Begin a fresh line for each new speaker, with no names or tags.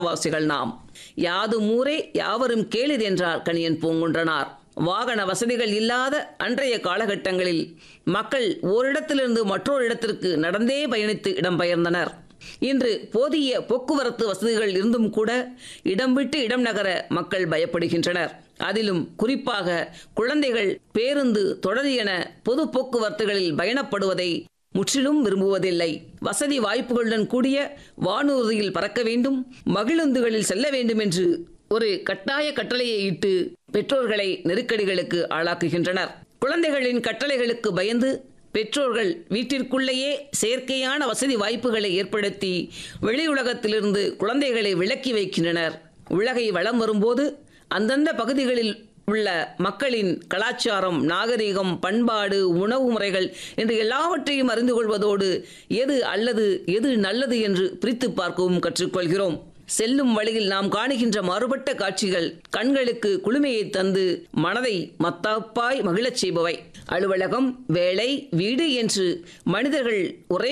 வாசிகள் நாம் யாது ஊரே யாவரும் கேளிர் என்றார் கணியன் பூங்குன்றனார் வாகன வசதிகள் இல்லாத அன்றைய காலகட்டங்களில் மக்கள் ஓரிடத்திலிருந்து மற்றொரு இடத்திற்கு நடந்தே பயணித்து இடம்பெயர்ந்தனர் இன்று போதிய போக்குவரத்து வசதிகள் இருந்தும் கூட இடம் விட்டு இடம் நகர மக்கள் பயப்படுகின்றனர் அதிலும் குறிப்பாக குழந்தைகள் பேருந்து தொடர் என பொது போக்குவரத்துகளில் பயணப்படுவதை முற்றிலும் விரும்புவதில்லை வசதி வாய்ப்புகளுடன் கூடிய வானூர்தியில் பறக்க வேண்டும் மகிழுந்துகளில் செல்ல வேண்டும் என்று ஒரு கட்டாய கட்டளையை இட்டு பெற்றோர்களை நெருக்கடிகளுக்கு ஆளாக்குகின்றனர் குழந்தைகளின் கட்டளைகளுக்கு பயந்து பெற்றோர்கள் வீட்டிற்குள்ளேயே செயற்கையான வசதி வாய்ப்புகளை ஏற்படுத்தி வெளி உலகத்திலிருந்து குழந்தைகளை விலக்கி வைக்கின்றனர் உலகை வளம் வரும்போது அந்தந்த பகுதிகளில் உள்ள மக்களின் கலாச்சாரம் நாகரிகம் பண்பாடு உணவு முறைகள் என்று எல்லாவற்றையும் அறிந்து கொள்வதோடு எது அல்லது எது நல்லது என்று பிரித்து பார்க்கவும் கற்றுக்கொள்கிறோம் செல்லும் வழியில் நாம் காணுகின்ற மாறுபட்ட காட்சிகள் கண்களுக்கு குளுமையை தந்து மனதை மத்தாப்பாய் மகிழச் செய்பவை அலுவலகம் வேலை வீடு என்று மனிதர்கள் ஒரே